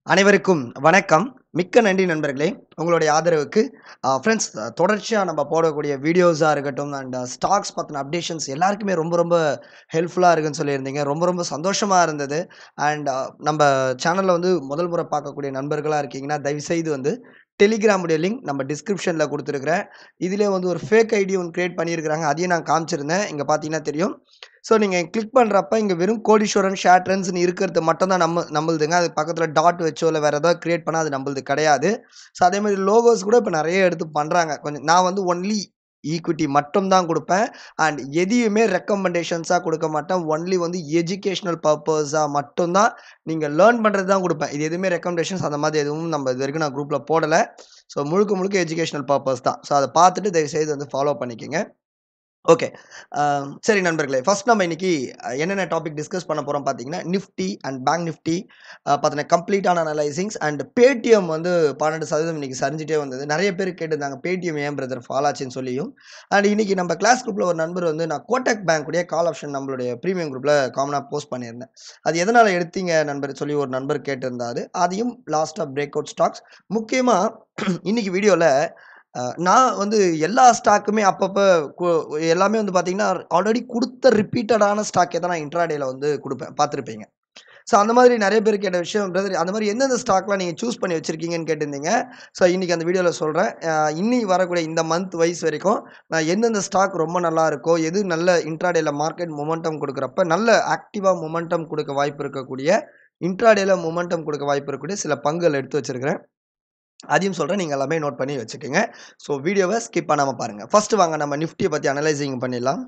அனைவருக்கும் வணக்கம். மிக்க நன்றி நண்பர்களே! உங்களுடைய ஆதரவுக்கு. அ ஃபிரெண்ட்ஸ் தொடர்ச்சியா நம்ம போடக்கூடிய வீடியோஸா இருக்கட்டும் அண்ட் ஸ்டாக்ஸ் பத்தின அப்டேஷன்ஸ் எல்லாருக்குமே ரொம்ப ரொம்ப ஹெல்ப்ஃபுல்லா இருக்குன்னு சொல்லியிருந்தீங்க. ரொம்ப ரொம்ப சந்தோஷமா இருந்தது. அண்ட் நம்ப சேனல்ல வந்து முதல் முறை பார்க்கக்கூடிய நண்பர்களா இருக்கீங்கன்னா, தயவுசெய்து வந்து டெலிகிராம் உடைய லிங்க் நம்ம டிஸ்கிரிப்ஷன்ல குடுத்துருக்கிறேன். இதிலே வந்து ஒரு ஃபேக் ஐடி ஒண்ணு கிரியேட் பண்ணியிருக்கிறாங்க. அதையும் நான் காமிச்சிருந்தேன். இங்க பார்த்தீங்கன்னா தெரியும். ஸோ நீங்க கிளிக் பண்றப்ப இங்க வெறும் கோடீஸ்வரன், ஷேர் ட்ரெண்ட்ஸ்ன்னு இருக்கிறது மட்டும் தான் நம்ம நம்மளுதுங்க. அது பக்கத்தில டாட் வச்சோ இல்ல வேற ஏதாவது கிரியேட் பண்ணா அது நம்மளுது கிடையாது. ஸோ அதே மாரி லோகோஸ் கூட இப்ப நெறைய எடுத்து பண்றாங்க. கொஞ்சம் நான் வந்து ஒன்லி ஈக்விட்டி மட்டும் தான் குடுப்பேன். அண்ட் எதையுமே ரெக்கமெண்டேஷன்ஸா குடுக்க மாட்டேன். ஒன்லி வந்து எஜுகேஷனல் பர்ப்பஸா மட்டும் தான் நீங்க லேர்ன் பண்றது தான் குடுப்பேன். இது எதுவுமே ரெக்கமெண்டேஷன்ஸ் அந்த மாதிரி எதுவும் நம்ம இதுவரைக்கும் நான் குரூப்ல போடல. ஸோ முழுக்க முழுக்க எஜுகேஷனல் பர்ப்பஸ் தான். ஸோ அத பார்த்துட்டு தயவுசெய்து வந்து ஃபாலோ பண்ணிக்கங்க. ஓகே. அ சரி நண்பர்களே! ஃபர்ஸ்ட் நம்ம இன்னைக்கு என்னென்ன டாபிக் டிஸ்கஸ் பண்ண போறோம் பார்த்தீங்கன்னா, nifty and bank nifty uh பத்தின கம்ப்ளீட்டான அனலைசிங்ஸ் அண்ட் பேடிஎம் வந்து 12% இன்னைக்கு சரிஞ்சுட்டே வந்தது. நெறைய பேர் கேட்டிருந்தாங்க. பேடிஎம் ஏன் பிரதர் ஃபால் ஆச்சுன்னு சொல்லியும். அண்ட் இன்னைக்கு நம்ம கிளாஸ் குரூப்ல ஒரு நண்பர் வந்து நான் கோட்டக் பேங்க் உடைய கால் ஆப்ஷன் நம்மளுடைய பிரீமியம் குரூப்ல காமனா போஸ்ட் பண்ணியிருந்தேன். அது எதனால எடுத்தீங்க நண்பர் சொல்லி ஒரு நண்பர் கேட்டிருந்தாரு. அதையும் லாஸ்ட்டா பிரேக் அவுட் ஸ்டாக்ஸ் முக்கியமா இன்னைக்கு வீடியோல அ நான் வந்து எல்லா ஸ்டாக்குமே அப்பப்ப கு எல்லாமே வந்து பார்த்தீங்கன்னா, ஆல்ரெடி குடுத்த ரிப்பீட்டடான ஸ்டாக்கே தான் நான் இன்ட்ராடேல வந்து குடுப்பேன். பார்த்திருப்பீங்க. ஸோ அந்த மாதிரி நெறைய பேர் கேட்ட விஷயம் பிரதர் அந்த மாரி எந்தெந்த ஸ்டாக்லாம் நீங்க சூஸ் பண்ணி வச்சிருக்கீங்கன்னு கேட்டிருந்தீங்க. ஸோ இன்னைக்கு அந்த வீடியோல சொல்றேன். அ இன்னி வரக்கூடிய இந்த மந்த் வைஸ் வரைக்கும் நான் எந்தெந்த ஸ்டாக் ரொம்ப நல்லா இருக்கோ, எது நல்ல இன்ட்ராடேல மார்க்கெட் மொமெண்டம் குடுக்குறப்ப நல்ல ஆக்டிவா மொமெண்டம் குடுக்க வாய்ப்பு இருக்கக்கூடிய, இன்ட்ராடேல மொமெண்டம் குடுக்க வாய்ப்பு இருக்கக்கூடிய சில பங்குகள் எடுத்து வச்சிருக்கிறேன். அதையும் சொல்றேன். நீங்க எல்லாமே நோட் பண்ணி வச்சுக்கங்க. ஸோ வீடியோவ ஸ்கிப் பண்ணாம பாருங்க. ஃபர்ஸ்ட் வாங்க நம்ம நிஃப்டிய பத்தி அனலைசிங் பண்ணிடலாம்.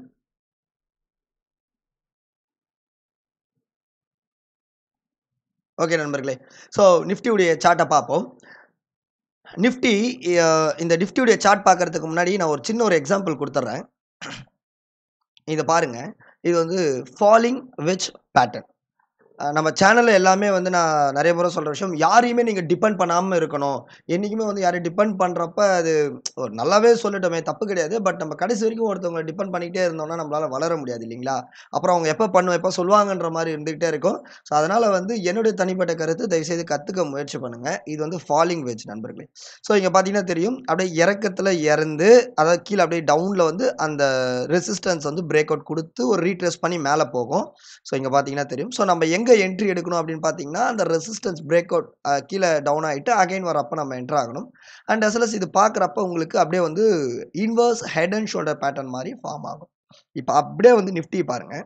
ஓகே நண்பர்களே! ஸோ நிஃப்டி உடைய சார்ட்ட பார்ப்போம். நிஃப்டி அ இந்த நிஃப்டி உடைய சார்ட் பார்க்கறதுக்கு முன்னாடி நான் ஒரு சின்ன ஒரு எக்ஸாம்பிள் குடுத்துர்றேன். இத பாருங்க. இது வந்து ஃபாலிங் வெட்ஜ் பேட்டர்ன். அ நம்ம சேனல்ல எல்லாமே வந்து நான் நெறைய முறை சொல்ற விஷயம், யாரையுமே நீங்க டிபெண்ட் பண்ணாம இருக்கணும். என்னைக்குமே வந்து யாரையும் டிபெண்ட் பண்றப்ப அது ஒரு நல்லாவே சொல்லட்டுமே தப்பு கிடையாது. பட் நம்ம கடைசி வரைக்கும் ஒருத்தவங்கள டிபெண்ட் பண்ணிக்கிட்டே இருந்தோம்னா, நம்மளால வளர முடியாது இல்லீங்களா? அப்புறம் அவங்க எப்ப பண்ணுவேன், எப்ப சொல்லுவாங்கன்ற மாரி இருந்துகிட்டே இருக்கும். ஸோ அதனால வந்து என்னுடைய தனிப்பட்ட கருத்து தயவுசெய்து கத்துக்க முயற்சி பண்ணுங்க. இது வந்து ஃபாலிங் வெட்ஜ் நண்பர்களே! ஸோ இங்க பார்த்தீங்கன்னா தெரியும். அப்படியே இறக்கத்துல இறந்து, அதாவது கீழ அப்படியே டவுன்ல வந்து அந்த ரெசிஸ்டன்ஸ் வந்து பிரேக் அவுட் குடுத்து ஒரு ரீட்ரேஸ் பண்ணி மேல போகும். ஸோ இங்க பார்த்தீங்கன்னா தெரியும். ஸோ நம்ம எங்க என்ட்ரி எடுக்கணும் அப்படின்னு பார்த்தீங்கன்னா, அந்த ரெசிஸ்டன்ஸ் பிரேக் அவுட் அ கீழ டவுன் ஆயிட்டு அகைன் வரப்ப நம்ம என்டர் ஆகணும். அண்ட் அஸ் வெல் அஸ் இது பார்க்குறப்ப உங்களுக்கு அப்படியே வந்து inverse head and shoulder pattern மாரி ஃபார்ம் ஆகும். இப்ப அப்படியே வந்து நிஃப்டி பாருங்க.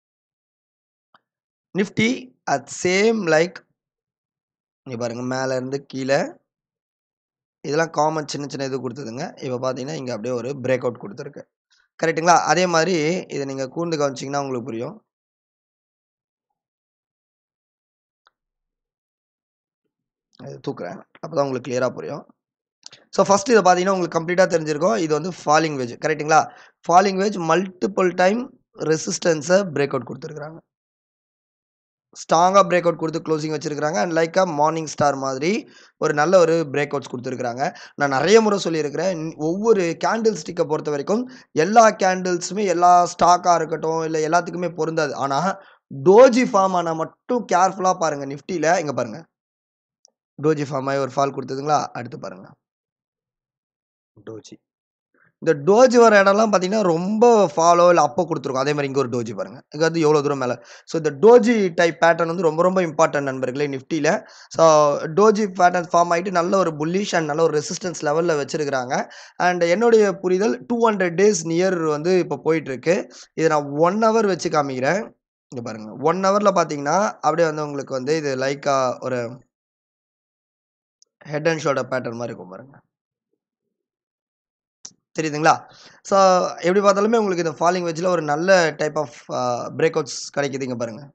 நிஃப்டி அட் சேம் லைக் இங்க பாருங்க மேல இருந்து கீழ இதெல்லாம் காமன் சின்ன சின்ன இது குடுத்ததுங்க. இப்ப பார்த்தீங்கன்னா, இங்க அப்படியே ஒரு பிரேக் அவுட் குடுத்திருக்கு. கரெக்ட்டுங்களா? அதே மாரி இத நீங்க கூர்ந்து கவனிச்சீங்கன்னா உங்களுக்கு புரியும். இது தூக்குறேன். அப்பதான் உங்களுக்கு கிளியரா புரியும். ஸோ ஃபர்ஸ்ட் இத பார்த்தீங்கன்னா, உங்களுக்கு கம்ப்ளீட்டா தெரிஞ்சிருக்கும். இது வந்து ஃபாலிங் வெட்ஜ் கரெக்ட்டுங்களா? Falling wedge multiple time resistance break out குடுத்திருக்காங்க. ஸ்ட்ராங்கா பிரேக் அவுட் குடுத்து குளோசிங் வச்சிருக்காங்க. And like uh morning star மாதிரி ஒரு நல்ல ஒரு பிரேக் அவுட்ஸ் குடுத்திருக்காங்க. நான் நெறைய முறை சொல்லியிருக்கிறேன். ஒவ்வொரு கேண்டில் ஸ்டிக்க பொறுத்தவரைக்கும் எல்லா கேண்டில்ஸுமே எல்லா ஸ்டாக்கா இருக்கட்டும், இல்ல எல்லாத்துக்குமே பொருந்தாது. ஆனா டோஜி ஃபார்ம் ஆனா மட்டும் கேர்ஃபுல்லா பாருங்க நிஃப்டில இங்க பாருங்க. டோஜி ஃபார்ம் ஆயி ஒரு ஃபால் குடுத்ததுங்களா? அடுத்து பாருங்க. டோஜி. இந்த டோஜி வர இடம்லாம் பார்த்தீங்கன்னா, ரொம்ப ஃபாலோ இல்ல அப்போ குடுத்துருக்கும். அதே மாரி இங்க ஒரு டோஜி பாருங்க. இங்க வந்து எவ்வளோ தூரம் மேல. ஸோ இந்த டோஜி டைப் பேட்டர்ன் வந்து ரொம்ப ரொம்ப இம்பார்ட்டன்ட் நண்பர்களே நிஃப்டில. ஸோ டோஜி பேட்டர்ன் ஃபார்ம் ஆயிட்டு நல்ல ஒரு புல்லிஷ் அண்ட் நல்ல ஒரு ரெசிஸ்டன்ஸ் லெவல்ல வச்சிருக்காங்க. அண்ட் என்னுடைய புரிதல் 200 டேஸ் நியர் வந்து இப்ப போயிட்டுருக்கு. இத நான் 1 ஹவர் வச்சு காமிக்கிறேன். இங்க பாருங்க. 1 ஹவர்ல பார்த்தீங்கன்னா, அப்படியே வந்து உங்களுக்கு வந்து இது லைக்கா ஒரு ஹெட் அண்ட் ஷோல்டர் பேட்டர்ன் மாரி இருக்கும் பாருங்க. தெரியுதுங்களா? ஸோ எப்படி பார்த்தாலுமே உங்களுக்கு இந்த ஃபாலிங் வெட்ஜ்ல ஒரு நல்ல type of uh break outs கிடைக்குது இங்க பாருங்க.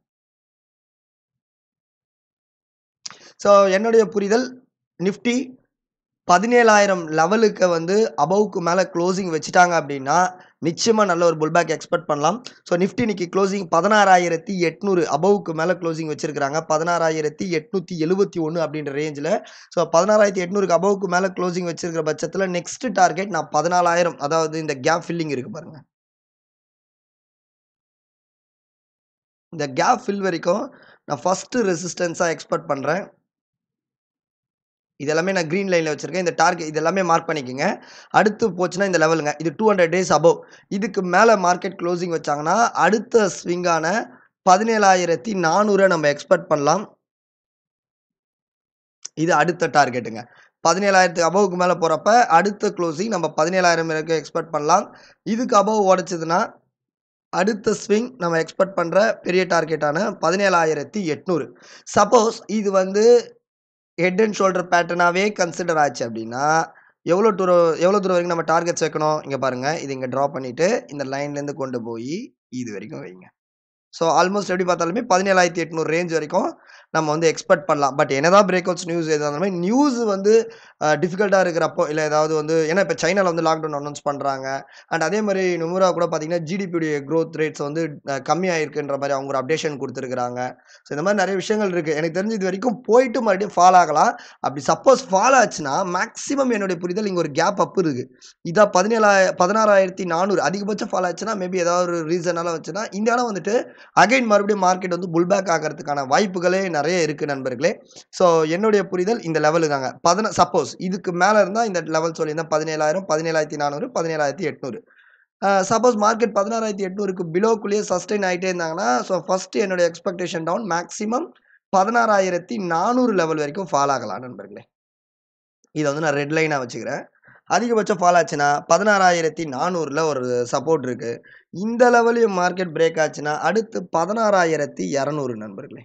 ஸோ என்னுடைய புரிதல் நிஃப்டி 17,000 லெவலுக்கு வந்து அபோவ்க்கு மேல குளோசிங் வச்சுட்டாங்க அப்படின்னா, நிச்சயமா நல்ல ஒரு புல் பேக் எக்ஸ்பெக்ட் பண்ணலாம். ஸோ நிஃப்டி இன்னைக்கு குளோசிங் 16,800 அபோவ்க்கு மேல குளோசிங் வச்சிருக்காங்க. 16,871 அப்படின்ற ரேஞ்சுல. ஸோ 16,800க்கு அபோவ்க்கு மேல குளோசிங் வச்சிருக்கிற பட்சத்தில நெக்ஸ்ட் டார்கெட் நான் 14,000 அதாவது இந்த கேப் ஃபில்லிங் இருக்கு பாருங்க. இந்த கேப் ஃபில் வரைக்கும் நான் ஃபர்ஸ்ட் ரெசிஸ்டன்ஸா எக்ஸ்பெக்ட் பண்றேன். இது எல்லாமே நான் க்ரீன் லைனில் வச்சுருக்கேன் இந்த டார்கெட் இது எல்லாமே மார்க் பண்ணிக்கோங்க அடுத்து போச்சுன்னா இந்த லெவலுங்க இது டூ ஹண்ட்ரட் டேஸ் அபவ் இதுக்கு மேலே மார்க்கெட் க்ளோசிங் வச்சாங்கன்னா அடுத்த ஸ்விங்கான பதினேழாயிரத்தி நானூறை நம்ம எக்ஸ்பெக்ட் பண்ணலாம் இது அடுத்த டார்கெட்டுங்க பதினேழாயிரத்துக்கு அபவுக்கு மேலே போகிறப்ப அடுத்த க்ளோசிங் நம்ம பதினேழாயிரம் வரைக்கும் எக்ஸ்பெக்ட் பண்ணலாம் இதுக்கு அபவ் உடச்சதுன்னா அடுத்த ஸ்விங் நம்ம எக்ஸ்பெக்ட் பண்ணுற பெரிய டார்கெட்டான பதினேழாயிரத்தி எட்நூறு சப்போஸ் இது வந்து ஹெட் அண்ட் ஷோல்டர் பேட்டர்னாகவே கன்சிடர் ஆச்சு அப்படின்னா எவ்வளோ தூரம் எவ்வளோ தூரம் வரைக்கும் நம்ம டார்கெட்ஸ் வைக்கணும் இங்கே பாருங்கள் இது இங்கே ட்ரா பண்ணிவிட்டு இந்த லைன்லேருந்து கொண்டு போய் இது வரைக்கும் வைங்க ஸோ ஆல்மோஸ்ட் எப்படி பார்த்தாலுமே பதினேழாயிரத்தி எட்நூறு ரேஞ்ச் வரைக்கும் நம்ம வந்து எக்ஸ்பெக்ட் பண்ணலாம் பட் என்னதான் பிரேக் அவுட்ஸ் நியூஸ் எது அந்த மாதிரி நியூஸ் வந்து டிஃபிகல்ட்டாக இருக்கிறப்போ இல்லை ஏதாவது வந்து ஏன்னா இப்போ சைனாவில் வந்து லாக்டவுன் அனௌன்ஸ் பண்ணுறாங்க அண்ட் அதே மாதிரி நுமரா கூட பார்த்தீங்கன்னா ஜிடிபியுடைய க்ரோத் ரேட்ஸ் வந்து அஹ், கம்மியாயிருக்குன்ற மாதிரி அவங்க ஒரு அப்டேஷன் கொடுத்துருக்குறாங்க ஸோ இந்த மாதிரி நிறைய விஷயங்கள் இருக்குது எனக்கு தெரிஞ்சு இது வரைக்கும் போயிட்டு மறுபடியும் ஃபால் ஆகலாம் அப்படி சப்போஸ் ஃபால் ஆச்சுன்னா மேக்ஸிமம் என்னுடைய புரிதல் இங்கே ஒரு கேப் அப் இருக்குது இதான் பதினேழாய பதினாறாயிரத்தி நானூறு அதிகபட்சம் ஃபால் ஆச்சுன்னா மேபி ஏதாவது ஒரு ரீசனால வச்சுன்னா இந்தியாவில் வந்துட்டு அகைன் மறுபடியும் மார்க்கெட் வந்து புல் பேக் ஆகிறதுக்கான வாய்ப்புகளே நிறைய இருக்குது நண்பர்களே ஸோ என்னுடைய புரிதல் இந்த லெவலு தாங்க பதின சப்போஸ் இதுக்கு மேலே இருந்தால் இந்த லெவல் சொல்லியிருந்தேன் பதினேழாயிரம் பதினேழாயிரத்தி நானூறு பதினேழாயிரத்தி எட்நூறு சப்போஸ் மார்க்கெட் பதினாறாயிரத்தி எட்நூறுக்கு பிலோக்குள்ளேயே சஸ்டெயின் ஆகிட்டே இருந்தாங்கன்னா ஸோ ஃபஸ்ட்டு என்னுடைய எக்ஸ்பெக்டேஷன் டவுன் மேக்ஸிமம் பதினாறாயிரத்தி நானூறு லெவல் வரைக்கும் ஃபால் ஆகலாம் நண்பர்களே இதை வந்து நான் ரெட் லைனாக வச்சுக்கிறேன் அதிகபட்சம் ஃபால் ஆச்சுன்னா பதினாறாயிரத்தி நானூறில் ஒரு சப்போர்ட் இருக்குது இந்த லெவலையும் மார்க்கெட் பிரேக் ஆச்சுன்னா அடுத்து பதினாறாயிரத்தி இரநூறு நண்பர்களே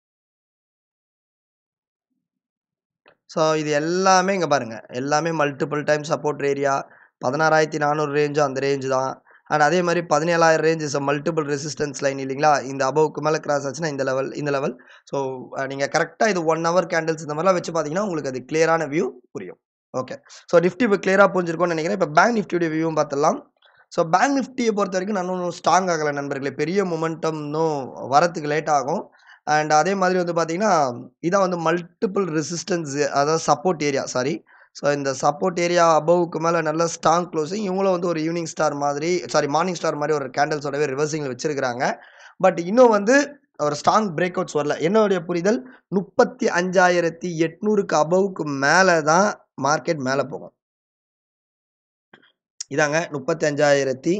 ஸோ இது எல்லாமே இங்கே பாருங்கள் எல்லாமே மல்டிபிள் டைம் சப்போர்ட் ஏரியா பதினாறாயிரத்தி நானூறு ரேஞ்சும் அந்த ரேஞ்சு தான் அண்ட் அதே மாதிரி பதினேழாயிரம் range is multiple resistance line இல்லைங்களா இந்த அபவுக்கு மேலே கிராஸ் ஆச்சுன்னா இந்த லெவல் இந்த லெவல் ஸோ நீங்கள் கரெக்டாக இது ஒன் ஹவர் கேண்டில்ஸ் இந்த மாதிரிலாம் வச்சு பார்த்தீங்கன்னா உங்களுக்கு அது கிளியரான வியூ புரியும் ஓகே ஸோ நிஃப்டி இப்போ கிளியராக புரிஞ்சிருக்கும்னு நினைக்கிறேன் இப்போ பேங்க் நிஃப்டியுடைய வியூவும் பார்த்துடலாம் ஸோ பேங்க் நிஃப்டியை பொறுத்த வரைக்கும் நான் இன்னும் ஸ்ட்ராங் ஆகலை நண்பர்களே பெரிய மொமெண்டம் இன்னும் வரத்துக்கு லேட் ஆகும் அண்ட் அதே மாதிரி வந்து பார்த்தீங்கன்னா இதான் வந்து மல்டிபிள் ரெசிஸ்டன்ஸ் அதாவது சப்போர்ட் ஏரியா சாரி ஸோ இந்த சப்போர்ட் ஏரியா அபவுக்கு மேலே நல்ல ஸ்ட்ராங் க்ளோசிங் இவங்களும் வந்து ஒரு ஈவினிங் ஸ்டார் மாதிரி சாரி மார்னிங் ஸ்டார் மாதிரி ஒரு கேண்டல்ஸோடவே ரிவர்சிங்கில் வச்சிருக்கிறாங்க பட் இன்னும் வந்து ஒரு ஸ்ட்ராங் பிரேக் அவுட்ஸ் வரல என்னுடைய புரிதல் முப்பத்தி அஞ்சாயிரத்தி எட்நூறுக்கு அபவுக்கு மேலே தான் மார்க்கெட் மேலே போகும் இதாங்க முப்பத்தி அஞ்சாயிரத்தி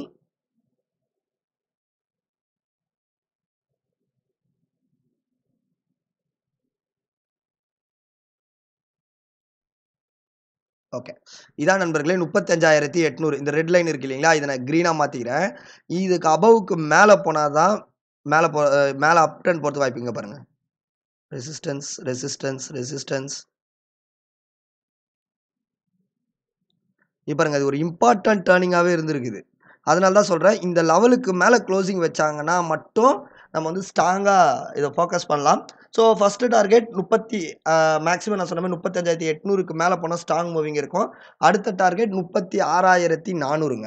ஓகே இதான் நண்பர்களே முப்பத்தஞ்சாயிரத்தி எட்நூறு இந்த ரெட் லைன் இருக்கு இல்லைங்களா இதை நான் க்ரீனாக மாற்றிக்கிறேன் இதுக்கு அபவுக்கு மேலே போனால் தான் மேலே போ அஹ் மேலே அப் ட்ரெண்ட் போகிறது வாய்ப்பு இங்கே பாருங்கள் ரெசிஸ்டன்ஸ் ரெசிஸ்டன்ஸ் ரெசிஸ்டன்ஸ் இப்போ பாருங்க அது ஒரு இம்பார்ட்டன்ட் டேர்னிங்காகவே இருந்திருக்குது அதனால தான் சொல்கிறேன் இந்த லெவலுக்கு மேலே க்ளோசிங் வச்சாங்கன்னா மட்டும் நம்ம வந்து ஸ்ட்ராங்காக இதை ஃபோக்கஸ் பண்ணலாம் ஸோ ஃபஸ்ட்டு டார்கெட் முப்பத்தி மேக்ஸிமம் நான் சொன்ன மாதிரி முப்பத்தஞ்சாயிரத்தி எட்நூறுக்கு மேலே போனால் ஸ்ட்ராங் மூவிங் இருக்கும் அடுத்த டார்கெட் முப்பத்தி ஆறாயிரத்தி நானூறுங்க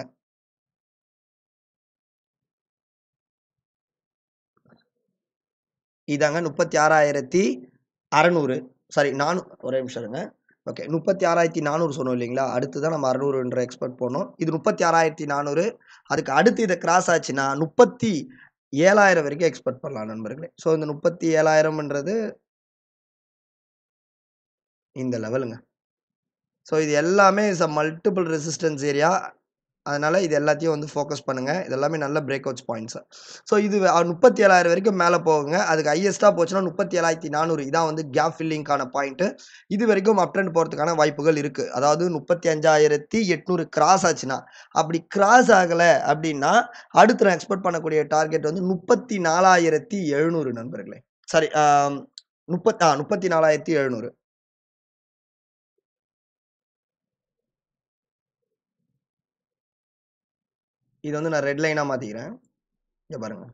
இதாங்க முப்பத்தி ஆறாயிரத்தி அறநூறு சாரி நானூ ஒரே நிமிஷம் இருங்க ஓகே முப்பத்தி ஆறாயிரத்தி நானூறு சொன்னோம் இல்லைங்களா அடுத்து தான் நம்ம அறநூறுன்ற எக்ஸ்பெக்ட் பண்ணோம் இது முப்பத்தி ஆறாயிரத்தி நானூறு அதுக்கு அடுத்து இதை கிராஸ் ஆச்சுன்னா முப்பத்தி ஏழாயிரம் வரைக்கும் எக்ஸ்பெக்ட் பண்ணலாம் நண்பர்களே ஸோ இந்த முப்பத்தி ஏழாயிரம்ன்றது இந்த லெவலுங்க ஸோ இது எல்லாமே is uh multiple resistance area அதனால் இது எல்லாத்தையும் வந்து ஃபோக்கஸ் பண்ணுங்கள் இது எல்லாமே நல்ல பிரேக் அவுட்ஸ் பாயிண்ட்ஸு ஸோ இது முப்பத்தி ஏழாயிரம் வரைக்கும் மேலே போகுங்க அதுக்கு ஹையஸ்ட்டாக போச்சுன்னா முப்பத்தி ஏழாயிரத்தி நானூறு இதான் வந்து கேப் ஃபில்லிங்கான பாயிண்ட்டு இது வரைக்கும் அப் ட்ரெண்ட் போகிறதுக்கான வாய்ப்புகள் இருக்குது அதாவது முப்பத்தி அஞ்சாயிரத்தி எட்நூறு கிராஸ் ஆச்சுன்னா அப்படி கிராஸ் ஆகலை அப்படின்னா அடுத்து நான் எக்ஸ்பெக்ட் பண்ணக்கூடிய டார்கெட் வந்து முப்பத்தி நாலாயிரத்தி எழுநூறு நண்பர்களே சாரி முப்பத் ஆ முப்பத்தி நாலாயிரத்தி எழுநூறு இது வந்து நான் ரெட் லைனாக மாற்றிக்கிறேன் இங்கே பாருங்கள்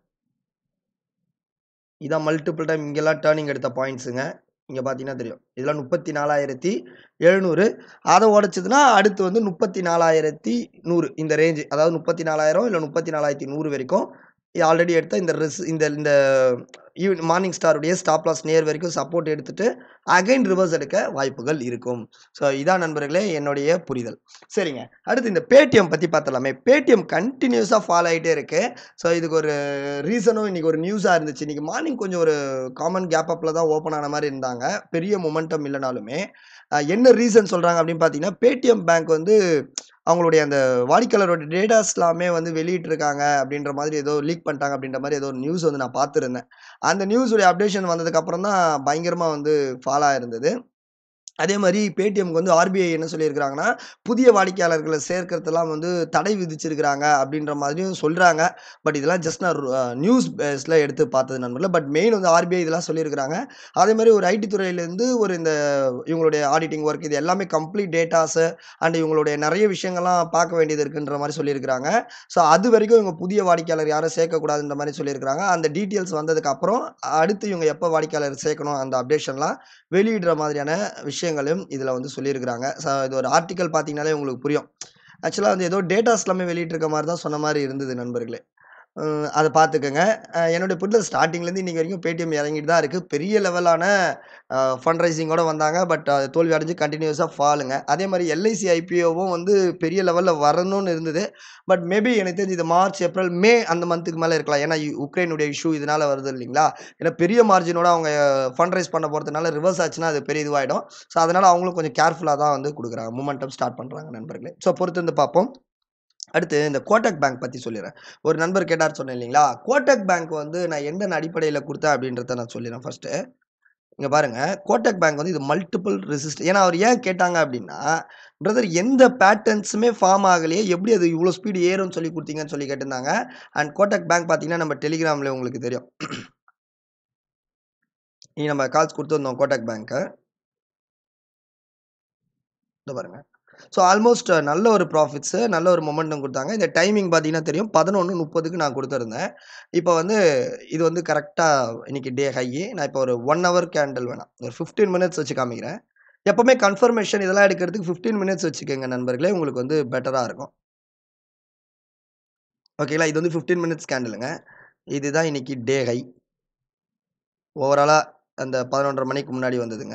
இதான் மல்டிபிள் டைம் இங்கெல்லாம் டேர்னிங் எடுத்த பாயிண்ட்ஸுங்க இங்கே பார்த்தீங்கன்னா தெரியும் இதெல்லாம் முப்பத்தி நாலாயிரத்தி எழுநூறு அதை உடச்சதுன்னா அடுத்து வந்து முப்பத்தி நாலாயிரத்தி நூறு இந்த ரேஞ்சு அதாவது முப்பத்தி நாலாயிரம் இல்லை முப்பத்தி நாலாயிரத்தி நூறு வரைக்கும் ஆல்ரெடி எடுத்த இந்த ரிஸ் இந்த இந்த ஈவ் மார்னிங் ஸ்டாருடைய ஸ்டாப் லாஸ் நியர் வரைக்கும் சப்போர்ட் எடுத்துட்டு அகைன் ரிவர்ஸ் எடுக்க வாய்ப்புகள் இருக்கும் ஸோ இதான் நண்பர்களே என்னுடைய புரிதல் சரிங்க அடுத்து இந்த பேடிஎம் பற்றி பார்த்தலாமே பேடிஎம் கண்டினியூஸாக ஃபாலோ ஆகிட்டே இருக்கு ஸோ இதுக்கு ஒரு ரீசனும் இன்னைக்கு ஒரு நியூஸாக இருந்துச்சு இன்னைக்கு மார்னிங் கொஞ்சம் ஒரு காமன் கேப் அப்பில் தான் ஓப்பன் ஆன மாதிரி இருந்தாங்க பெரிய மொமெண்டம் இல்லைனாலுமே அஹ், என்ன ரீசன் சொல்கிறாங்க அப்படின்னு பார்த்தீங்கன்னா பேடிஎம் பேங்க் வந்து அவங்களுடைய அந்த வாடிக்கையாளரோட டேட்டாஸ் எல்லாமே வந்து வெளியிட்டிருக்காங்க அப்படின்ற மாதிரி ஏதோ லீக் பண்ணிட்டாங்க அப்படின்ற மாதிரி ஏதோ ஒரு நியூஸ் வந்து நான் பார்த்துருந்தேன் அந்த நியூஸுடைய அப்டேஷன் வந்ததுக்கு அப்புறம் தான் பயங்கரமாக வந்து ஃபாலோ ஆயிருந்தது அதே மாதிரி பேடிஎம்க்கு வந்து ஆர்பிஐ என்ன சொல்லியிருக்கிறாங்கன்னா புதிய வாடிக்கையாளர்களை சேர்க்கறதெல்லாம் வந்து தடை விதிச்சிருக்கிறாங்க அப்படின்ற மாதிரியும் சொல்கிறாங்க பட் இதெல்லாம் ஜஸ்ட் நான் நியூஸ் பேஸில் எடுத்து பார்த்தது நண்பர்களே பட் மெயின் வந்து ஆர்பிஐ இதெல்லாம் சொல்லியிருக்கிறாங்க அதே மாதிரி ஒரு ஐடி துறையிலேருந்து ஒரு இந்த இவங்களுடைய ஆடிட்டிங் ஒர்க் இது எல்லாமே கம்ப்ளீட் டேட்டாஸு அண்ட் இவங்களுடைய நிறைய விஷயங்கள்லாம் பார்க்க வேண்டியது இருக்குன்ற மாதிரி சொல்லியிருக்கிறாங்க ஸோ அது வரைக்கும் இவங்க புதிய வாடிக்கையாளர் யாரும் சேர்க்கக்கூடாதுன்ற மாதிரி சொல்லியிருக்கிறாங்க அந்த டீட்டெயில்ஸ் வந்ததுக்கு அப்புறம் அடுத்து இவங்க எப்போ வாடிக்கையாளர் சேர்க்கணும் அந்த அப்டேஷன்லாம் வெளியிடுற மாதிரியான விஷயங்களையும் இதில் வந்து சொல்லியிருக்கிறாங்க ஸோ இது ஒரு ஆர்டிக்கல் பார்த்தீங்கனாலே உங்களுக்கு புரியும் ஆக்சுவலாக வந்து ஏதோ டேட்டாஸ் எல்லாமே வெளியிட்டிருக்க மாதிரி தான் சொன்ன மாதிரி இருந்தது நண்பர்களே உம், அதை பார்த்துக்கோங்க அஹ் என்னுடைய புரிதல் ஸ்டார்டிங்லேருந்து இன்றைக்கி வரைக்கும் பேடிஎம் இறங்கிட்டு தான் இருக்குது பெரிய லெவலான ஃபண்ட் ரைசிங்கோட வந்தாங்க பட் அது தோல்வி அடைஞ்சு கண்டினியூஸாக ஃபாலுங்க அதே மாதிரி எல்ஐசி ஐபிஓவும் வந்து பெரிய லெவலில் வரணும்னு இருந்தது பட் மேபி எனக்கு தெரிஞ்சு இது மார்ச் ஏப்ரல் மே அந்த மந்த்துக்கு மேலே இருக்கலாம் ஏன்னா யு- உக்ரைனுடைய இஷ்யூ இதனால வருது இல்லைங்களா ஏன்னா பெரிய மார்ஜினோட அவங்க ஃபண்ட் ரைஸ் பண்ண போகிறதுனால ரிவர்ஸ் ஆச்சுன்னா அது பெரிய இதுவாகிடும் ஸோ அதனால் அவங்களும் கொஞ்சம் கேர்ஃபுல்லாக தான் வந்து கொடுக்குறாங்க மூமெண்டம் ஸ்டார்ட் பண்ணுறாங்க நண்பர்களே ஸோ பொறுத்து வந்து பார்ப்போம் அடுத்து இந்த கோட்டக் பேங்க் பற்றி சொல்லிடுறேன் ஒரு நண்பர் கேட்டார் சொன்னேன் இல்லைங்களா கோட்டக் பேங்க் வந்து நான் எந்த அடிப்படையில் கொடுத்தேன் அப்படின்றத நான் சொல்லிடுறேன் ஃபர்ஸ்ட்டு இங்கே பாருங்க கோட்டக் பேங்க் வந்து இது மல்டிபிள் ரெசிஸ்ட் ஏன்னா அவர் ஏன் கேட்டாங்க அப்படின்னா பிரதர் எந்த பேட்டர்ன்ஸுமே ஃபார்ம் ஆகலையே எப்படி அது இவ்வளோ ஸ்பீடு ஏறும்னு சொல்லி கொடுத்தீங்கன்னு சொல்லி கேட்டிருந்தாங்க அண்ட் கோட்டக் பேங்க் பார்த்தீங்கன்னா நம்ம டெலிகிராமில் உங்களுக்கு தெரியும் நீ நம்ம கால்ஸ் கொடுத்துருந்தோம் கோட்டக் பேங்க்கு இந்த பாருங்க ஸோ ஆல்மோஸ்ட் நல்ல ஒரு ப்ராஃபிட்ஸு நல்ல ஒரு மொமெண்டம் கொடுத்தாங்க இந்த டைமிங் பார்த்தீங்கன்னா தெரியும் பதினொன்று முப்பதுக்கு நான் கொடுத்துருந்தேன் இப்போ வந்து இது வந்து கரெக்டாக இன்னைக்கு டே ஹை நான் இப்போ ஒரு ஒன் ஹவர் கேண்டில் வேணாம் ஒரு ஃபிஃப்டீன் மினிட்ஸ் வச்சு காமிக்கிறேன் எப்போவுமே கன்ஃபர்மேஷன் இதெல்லாம் எடுக்கிறதுக்கு ஃபிஃப்டீன் மினிட்ஸ் வச்சுக்கோங்க நண்பர்களே உங்களுக்கு வந்து பெட்டராக இருக்கும் ஓகேங்களா இது வந்து ஃபிஃப்டீன் மினிட்ஸ் கேண்டிலுங்க இதுதான் இன்னைக்கு டே ஹை ஓவராலாக அந்த பதினொன்றரை மணிக்கு முன்னாடி வந்ததுங்க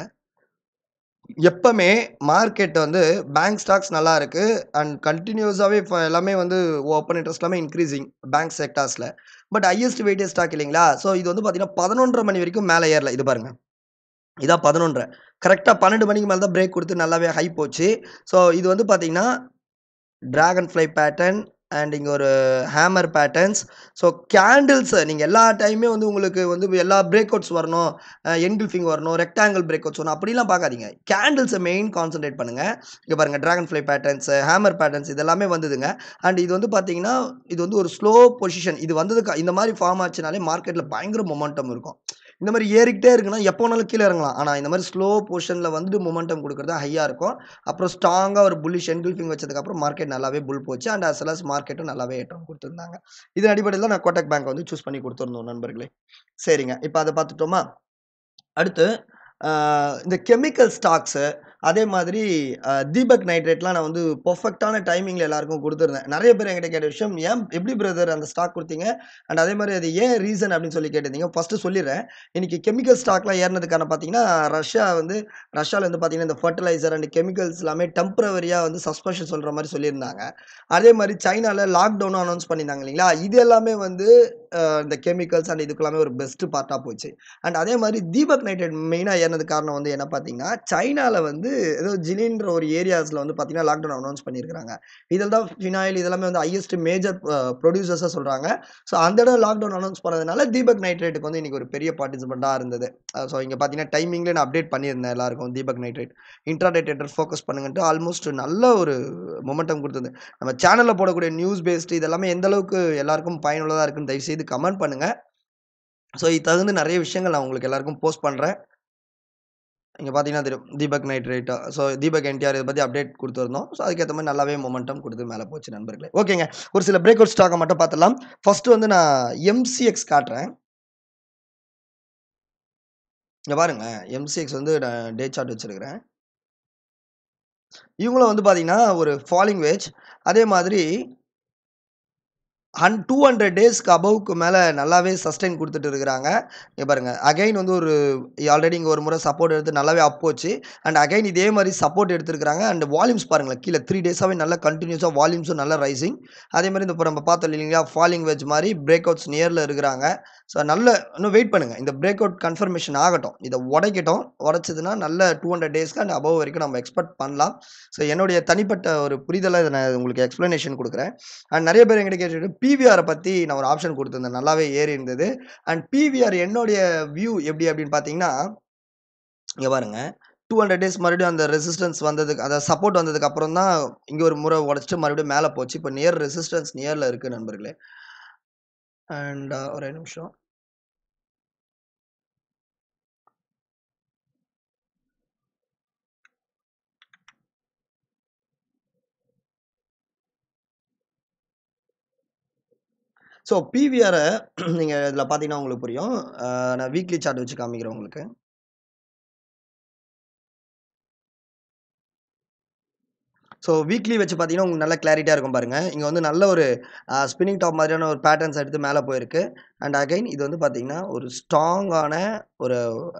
எப்பவுமே மார்க்கெட் வந்து பேங்க் ஸ்டாக்ஸ் நல்லா இருக்கு அண்ட் கண்டினியூஸாகவே எல்லாமே வந்து ஓப்பன் இன்ட்ரெஸ்ட் எல்லாமே இன்க்ரீசிங் பேங்க் செக்டார்ஸில் பட் ஹையஸ்ட் வெயிட்டேஜ் ஸ்டாக் இல்லைங்களா ஸோ இது வந்து பார்த்தீங்கன்னா பதினொன்றரை மணி வரைக்கும் மேலே ஏறல இது பாருங்க இதான் பதினொன்றரை கரெக்டாக பன்னெண்டு மணிக்கு மேலே தான் பிரேக் கொடுத்து நல்லாவே ஹை போச்சு ஸோ இது வந்து பார்த்தீங்கன்னா டிராகன் ஃப்ளை பேட்டர்ன் அண்ட் இங்கே ஒரு ஹேமர் பேட்டர்ன்ஸ் ஸோ கேண்டில்ஸ் நீங்கள் எல்லா டைமே வந்து உங்களுக்கு வந்து எல்லா பிரேக் அவுட்ஸ் வரணும் என்கில்ஃபிங் வரணும் ரெக்டாங்கிள் பிரேக் அவுட்ஸ் வரணும் அப்படிலாம் பார்க்காதீங்க கேண்டில்ஸை மெயின் கான்சென்ட்ரேட் பண்ணுங்கள் இங்கே பாருங்கள் dragonfly patterns hammer patterns இது எல்லாமே வந்ததுங்க அண்ட் இது வந்து பார்த்தீங்கன்னா இது வந்து ஒரு ஸ்லோ பொசிஷன் இது வந்ததுக்கு இந்த மாதிரி ஃபார்ம் ஆச்சுனாலே மார்க்கெட்டில் பயங்கர மொமெண்டம் இருக்கும் இந்த மாதிரி ஏறிக்கிட்டே இருக்குன்னா எப்போ வேணாலும் கீழே இறங்கலாம் ஆனால் இந்த மாதிரி ஸ்லோ பொசிஷனில் வந்து மொமெண்டம் கொடுக்குறது ஹையாக இருக்கும் அப்புறம் ஸ்ட்ராங்காக ஒரு புல்லிஷ் என்கில்ஃபிங் வச்சதுக்கப்புறம் மார்க்கெட் நல்லாவே புல் போச்சு அண்ட் அஸ் வெல் மார்க்கெட்டும் நல்லாவே ஏற்றம் கொடுத்துருந்தாங்க இதன் அடிப்படையில் நான் கோட்டக் பேங்க் வந்து சூஸ் பண்ணி கொடுத்துருந்தோம் நண்பர்களே சரிங்க இப்போ அதை பார்த்துட்டோமா அடுத்து ஆஹ் இந்த கெமிக்கல் ஸ்டாக்ஸு அதே மாதிரி ஆஹ் தீபக் நைட்ரேட்லாம் நான் வந்து பர்ஃபெக்டான டைமிங்கில் எல்லாருக்கும் கொடுத்துருந்தேன் நிறைய பேர் என்கிட்ட கேட்ட விஷயம் ஏன் எப்படி பிரதர் அந்த ஸ்டாக் கொடுத்தீங்க அண்ட் அதே மாதிரி அது ஏன் ரீசன் அப்படின்னு சொல்லி கேட்டிருந்தீங்க ஃபஸ்ட்டு சொல்லிடுறேன் இன்னைக்கு கெமிக்கல் ஸ்டாக்லாம் ஏறினதுக்கான பார்த்தீங்கன்னா ரஷ்யா வந்து ரஷ்யாவில் வந்து பார்த்தீங்கன்னா இந்த ஃபர்டிலைசர் அண்ட் கெமிக்கல்ஸ் எல்லாமே டெம்பரவரியாக வந்து சஸ்பென்ஷன் சொல்கிற மாதிரி சொல்லியிருந்தாங்க அதே மாதிரி சைனாவில் லாக்டவுனும் அனௌன்ஸ் பண்ணியிருந்தாங்க இல்லைங்களா இது எல்லாமே வந்து அஹ், இந்த கெமிக்கல்ஸ் அண்ட் இதுக்கெல்லாமே ஒரு பெஸ்ட் பார்ட்டாக போச்சு அண்ட் அதே மாதிரி தீபக் நைட்ரேட் மெயினாக ஏறினது காரணம் வந்து என்ன பார்த்தீங்கன்னா சைனாவில் வந்து ஏதோ ஜிலின்ற ஒரு ஏரியாஸில் வந்து பார்த்தீங்கன்னா லாக்டவுன் அனௌன்ஸ் பண்ணியிருக்காங்க இதில் தான் ஃபினாயில் இதெல்லாமே வந்து ஹையஸ்ட் மேஜர் ப்ரொடியூசர்ஸாக சொல்கிறாங்க ஸோ அந்த இடம் லாக்டவுன் அனௌன்ஸ் பண்ணதுனால தீபக் நைட்ரேட்டுக்கு வந்து இன்றைக்கி ஒரு பெரிய பார்ட்டிசிபெண்ட்டாக இருந்தது ஸோ இங்கே பார்த்தீங்கன்னா டைமிங்கில் நான் அப்டேட் பண்ணியிருந்தேன் எல்லாருக்கும் Deepak nitrate intraday trader focus பண்ணுங்கன்ட்டு ஆல்மோஸ்ட் நல்ல ஒரு மொமெண்டம் கொடுத்தது நம்ம சேனலில் போடக்கூடிய நியூஸ் பேஸ்டு இதெல்லாமே எந்த அளவுக்கு எல்லாருக்கும் பயனுள்ளதாக இருக்குன்னு தயவுசெய்து கமெண்ட் பண்ணுங்கள் ஸோ இது தகுந்து நிறைய விஷயங்கள் நான் உங்களுக்கு எல்லாருக்கும் போஸ்ட் பண்ணுறேன் இங்கே பார்த்தீங்கன்னா தெரியும் Deepak nitrate so Deepak NTR இதை பற்றி அப்டேட் கொடுத்துருந்தோம் ஸோ அதுக்கேற்ற மாதிரி நல்லாவே மொமெண்டம் கொடுத்து மேலே போச்சு நண்பர்களே ஓகேங்க ஒரு சில பிரேக் அவுட் ஸ்டாக்கை மட்டும் பார்த்துடலாம் ஃபர்ஸ்ட் வந்து நான் எம்சிஎக்ஸ் காட்டுறேன் இங்கே பாருங்க எம்சிஎக்ஸ் வந்து நான் டே சார்ட் வச்சிருக்கிறேன் இவங்களும் வந்து பார்த்தீங்கன்னா ஒரு ஃபாலிங் வேஜ் அதே மாதிரி ஹன் 200 டேஸ்க்கு அபவ்க்கு மேல நல்லாவே சஸ்டெயின் குடுத்துட்டு இருக்கிறாங்க. இங்க பாருங்க. அகைன் வந்து ஒரு ஆல்ரெடி இங்க ஒரு முறை சப்போர்ட் எடுத்து நல்லாவே அப் போச்சு. அண்ட் அகைன் இதே மாரி சப்போர்ட் எடுத்திருக்கிறாங்க. அண்ட் வால்யூம்ஸ் பாருங்களேன். கீழ 3 டேஸாவே நல்லா கன்டினியூஸா வால்யூம்ஸும் நல்லா ரைசிங். அதே மாரி இந்த இப்ப நம்ம பார்த்தோம் இல்லைங்களா? ஃபாலிங் வெட்ஜ் மாரி பிரேக் அவுட்ஸ் நியர்ல இருக்கிறாங்க. ஸோ நல்ல இன்னும் வெயிட் பண்ணுங்க. இந்த பிரேக் அவுட் கன்ஃபர்மேஷன் ஆகட்டும். இத உடைக்கட்டும். உடைச்சதுன்னா நல்ல 200 டேஸ்க்கு அண்ட் அபோவ் வரைக்கும் நம்ம எக்ஸ்பெக்ட் பண்ணலாம். ஸோ என்னுடைய தனிப்பட்ட ஒரு புரிதலா இத நான் உங்களுக்கு எக்ஸ்ப்ளனேஷன் குடுக்குறேன். அண்ட் நெறைய பேர் என்கிட்ட கேட்டுட்டு பிவிஆர பத்தி நான் ஒரு ஆப்ஷன் குடுத்திருந்தேன். நல்லாவே ஏறி இருந்தது. அண்ட் பிவிஆர் என்னுடைய வியூ எப்படி அப்படின்னு பார்த்தீங்கன்னா இங்க பாருங்க. 200 டேஸ் மறுபடியும் அந்த ரெசிஸ்டன்ஸ் வந்ததுக்கு அதாவது சப்போர்ட் வந்ததுக்கு அப்புறம் தான் இங்க ஒரு முறை உடைச்சுட்டு மறுபடியும் மேல போச்சு. இப்ப நியர் ரெசிஸ்டன்ஸ் நியர்ல இருக்கு நண்பர்களே. அண்ட் ஒரே நிமிஷம். ஸோ பிவிஆர நீங்க இதுல பார்த்தீங்கன்னா உங்களுக்கு புரியும். அ நான் வீக்லி சார்ட் வச்சு காமிக்கிறேன் உங்களுக்கு. ஸோ வீக்லி வச்சு பார்த்தீங்கன்னா, உங்களுக்கு நல்லா கிளாரிட்டியா இருக்கும் பாருங்க. இங்க வந்து நல்ல ஒரு அ ஸ்பின்னிங் டாப் மாதிரியான ஒரு பேட்டர்ன்ஸ் எடுத்து மேல போயிருக்கு. அண்ட் அகைன் இது வந்து பார்த்தீங்கன்னா, ஒரு ஸ்ட்ராங்கான ஒரு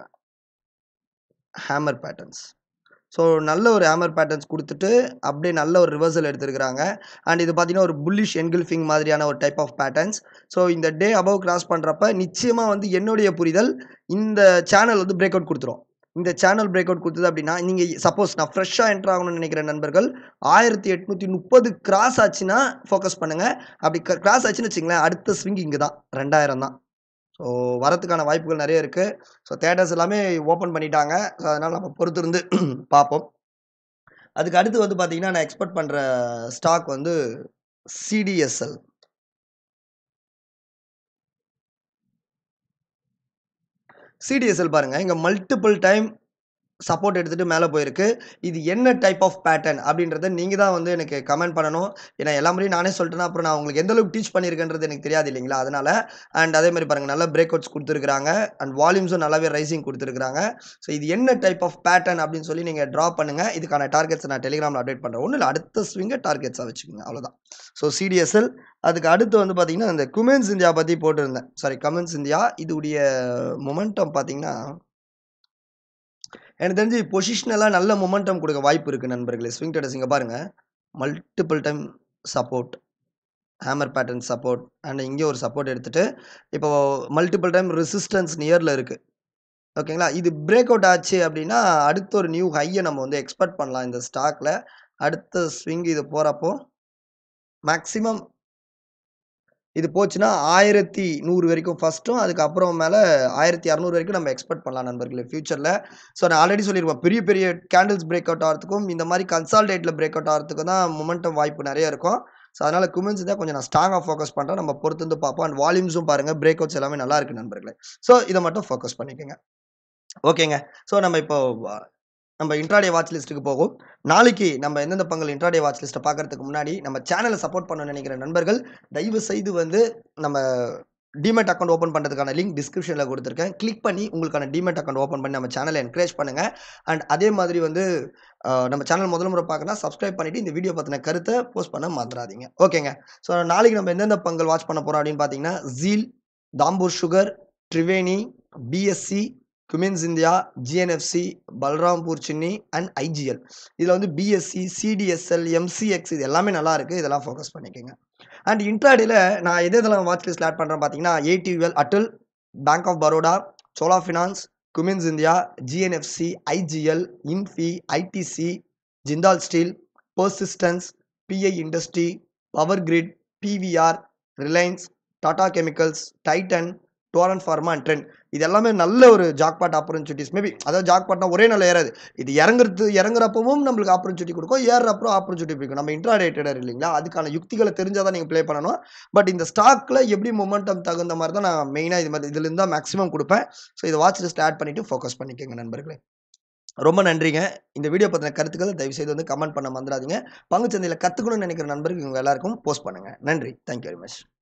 ஹேமர் பேட்டர்ன்ஸ். ஸோ நல்ல ஒரு ஹேமர் பேட்டர்ன்ஸ் குடுத்துட்டு, அப்படியே நல்ல ஒரு ரிவர்சல் எடுத்திருக்கிறாங்க. அண்ட் இது பார்த்தீங்கன்னா, ஒரு புல்லிஷ் என்கல்ஃபிங் மாதிரியான ஒரு டைப் ஆஃப் பேட்டர்ன்ஸ். ஸோ இந்த டே அபோவ் கிராஸ் பண்றப்ப நிச்சயமா வந்து என்னுடைய புரிதல், இந்த சேனல் வந்து பிரேக் அவுட் குடுத்துரும். இந்த சேனல் பிரேக் அவுட் குடுத்தது அப்படின்னா, நீங்க சப்போஸ் நான் ஃப்ரெஷ்ஷா என்டர் ஆகணும்னு நினைக்கிற நண்பர்கள் 1830 கிராஸ் ஆச்சுன்னா ஃபோக்கஸ் பண்ணுங்க. அப்படி க கிராஸ் ஆச்சுன்னு வச்சுக்கங்களேன், அடுத்த ஸ்விங் இங்க தான். 2000 தான். ஸோ வரதுக்கான வாய்ப்புகள் நெறைய இருக்கு. ஸோ தியேட்டர்ஸ் எல்லாமே ஓப்பன் பண்ணிட்டாங்க. ஸோ அதனால நம்ம பொறுத்திருந்து பார்ப்போம். அதுக்கு அடுத்து வந்து பார்த்தீங்கன்னா, நான் எக்ஸ்பெக்ட் பண்ற ஸ்டாக் வந்து சிடிஎஸ்எல். சிடிஎஸ்எல் பாருங்க. இங்க மல்டிபிள் டைம் சப்போர்ட் எடுத்துட்டு மேல போயிருக்கு. இது என்ன டைப் ஆஃப் பேட்டர்ன் அப்படின்றத நீங்க தான் வந்து எனக்கு கமெண்ட் பண்ணணும். ஏன்னா எல்லா முறையும் நானே சொல்லிட்டேன்னா, அப்புறம் நான் உங்களுக்கு எந்த அளவுக்கு டீச் பண்ணியிருக்கேன்றது எனக்கு தெரியாது இல்லைங்களா? அதனால அண்ட் அதே மாரி பாருங்க நல்ல பிரேக் அவுட்ஸ் குடுத்துருக்காங்க. அண்ட் வால்யூம்ஸும் நல்லாவே ரைசிங் குடுத்துருக்காங்க. ஸோ இது என்ன டைப் ஆஃப் பேட்டர்ன் அப்படின்னு சொல்லி நீங்க ட்ரா பண்ணுங்க. இதுக்கான டார்கெட்ஸ நான் டெலிகிராம்ல அப்டேட் பண்றேன். ஒண்ணும் இல்ல. அடுத்த ஸ்விங்க டார்கெட்ஸா வச்சுக்கோங்க. அவ்வளோதான். So CDSL. அதுக்கு அடுத்து வந்து பார்த்தீங்கன்னா, இந்த குமின்ஸ் இந்தியா பத்தி போட்டிருந்தேன். Sorry Cummins India. இதுடைய மொமெண்டம் பார்த்தீங்கன்னா எனக்கு தெரிஞ்சு பொசிஷனலா நல்ல மொமெண்டம் குடுக்க வாய்ப்பு இருக்கு நண்பர்களே. ஸ்விங் ட்ரேடர்ஸ் இங்க பாருங்க. Multiple time support. Hammer pattern support. And இங்க ஒரு சப்போர்ட் எடுத்துட்டு, இப்போ மல்டிபிள் டைம் ரெசிஸ்டன்ஸ் நியர்ல இருக்கு. ஓகேங்களா? இது பிரேக் அவுட் ஆச்சு அப்படின்னா, அடுத்த ஒரு நியூ ஹைய நம்ம வந்து எக்ஸ்பெக்ட் பண்ணலாம் இந்த ஸ்டாக்ல. அடுத்த ஸ்விங் இது போறப்போ மேக்ஸிமம் இது போச்சுன்னா 1100 வரைக்கும் ஃபர்ஸ்ட்டும், அதுக்கப்புறம் மேல 1200 வரைக்கும் நம்ம எக்ஸ்பெக்ட் பண்ணலாம் நண்பர்களே ஃபியூச்சர்ல. ஸோ நான் ஆல்ரெடி சொல்லியிருப்பேன். பெரிய பெரிய கேண்டில்ஸ் பிரேக் அவுட் ஆகுறதுக்கும், இந்த மாரி கன்சாலிடேட்ல பிரேக் அவுட் ஆகுறதுக்கும் தான் மொமெண்டம் வாய்ப்பு நெறைய இருக்கும். ஸோ அதனால குமின்ஸ் இந்தியா கொஞ்சம் நான் ஸ்ட்ராங்கா ஃபோக்கஸ் பண்றேன். நம்ம பொறுத்திருந்து பார்ப்போம். அண்ட் வால்யூம்ஸும் பாருங்க. பிரேக் அவுட்ஸ் எல்லாமே நல்லா இருக்கு நண்பர்களே. ஸோ இத மட்டும் ஃபோக்கஸ் பண்ணிக்கங்க. ஓகேங்க. ஸோ நம்ம இப்போ நம்ம இன்ட்ராடே வாட்ச் லிஸ்ட்டுக்கு போவோம். நாளைக்கு நம்ம எந்தெந்த பங்குல இன்ட்ராடே வாட்ச் லிஸ்ட்ட பார்க்கறதுக்கு முன்னாடி, நம்ம சேனல சப்போர்ட் பண்ணணும்னு நினைக்கிற நண்பர்கள், தயவு செய்து வந்து நம்ம டிமேட் அக்கவுண்ட் ஓப்பன் பண்றதுக்கான லிங்க் டிஸ்கிரிப்ஷன்ல குடுத்துருக்கேன். கிளிக் பண்ணி உங்களுக்கான டிமேட் அக்கவுண்ட் ஓப்பன் பண்ணி நம்ம சேனல என்கரேஜ் பண்ணுங்க. அண்ட் அதே மாதிரி வந்து அ நம்ம சேனல் முதல் முறை பார்க்கணும்னா சப்ஸ்கிரைப் பண்ணிட்டு இந்த வீடியோ பத்தின கருத்த போஸ்ட் பண்ண மறந்துறாதீங்க. ஓகேங்க. ஸோ நாளைக்கு நம்ம எந்தெந்த பங்குகள் வாட்ச் பண்ண போறோம் அப்படின்னு பார்த்தீங்கன்னா, ZEEL, Dhampur sugar, Triveni, BSC, Cummins India, GNFC, Balrampur Chini and IGL. இதுல வந்து பிஎஸ்சி, சிடிஎஸ்எல், எம்சிஎக்ஸ் இது எல்லாமே நல்லா இருக்கு. இதெல்லாம் ஃபோக்கஸ் பண்ணிக்கங்க. அண்ட் இன்ட்ராடேல நான் எது எதெல்லாம் வாட்ச் லிஸ்ட்ல ஆட் பண்றேன் பார்த்தீங்கன்னா, ADVL, Atul, bank of Baroda, Chola finance, Cummins India, GNFC, IGL, Infy, ITC, Jindal steel, persistence, PI industry, power grid, PVR, Reliance, Tata chemicals, Titan, Torrent pharma and trend. இது எல்லாமே நல்ல ஒரு ஜாக்பாட் ஆப்பர்ச்சுனிட்டீஸ். மேபி அதாவது ஜாக்பாட்னா ஒரே நாள்ல ஏறாது. இது இறங்குறது இறங்குறப்பவும் நம்மளுக்கு ஆப்பர்ச்சுனிட்டி குடுக்கும். ஏறுறப்போ ஆப்பர்ச்சுனிட்டி குடுக்கும். நம்ம இன்ட்ராடே ட்ரேடர் இல்லைங்களா? அதுக்கான யுக்திகள தெரிஞ்சா தான் நீங்க ப்ளே பண்ணணும். பட் இந்த ஸ்டாக்ல எப்படி மொமெண்டம் தகுந்த மாரி தான் நான் மெயினா இது மாரி இதுலருந்து தான் மேக்ஸிமம் குடுப்பேன். ஸோ இத வாட்ச் லிஸ்ட்ல ஆட் பண்ணிட்டு ஃபோக்கஸ் பண்ணிக்கங்க நண்பர்களே. ரொம்ப நன்றிங்க. இந்த வீடியோ பத்தின கருத்துக்கள தயவு செய்து வந்து கமெண்ட் பண்ண மறந்துறாதீங்க. பங்குச்சந்தையில கத்துக்கணும்னு நினைக்கிற நண்பர்கள் இவங்க எல்லாருக்கும் போஸ்ட் பண்ணுங்க. நன்றி. Thank you very much.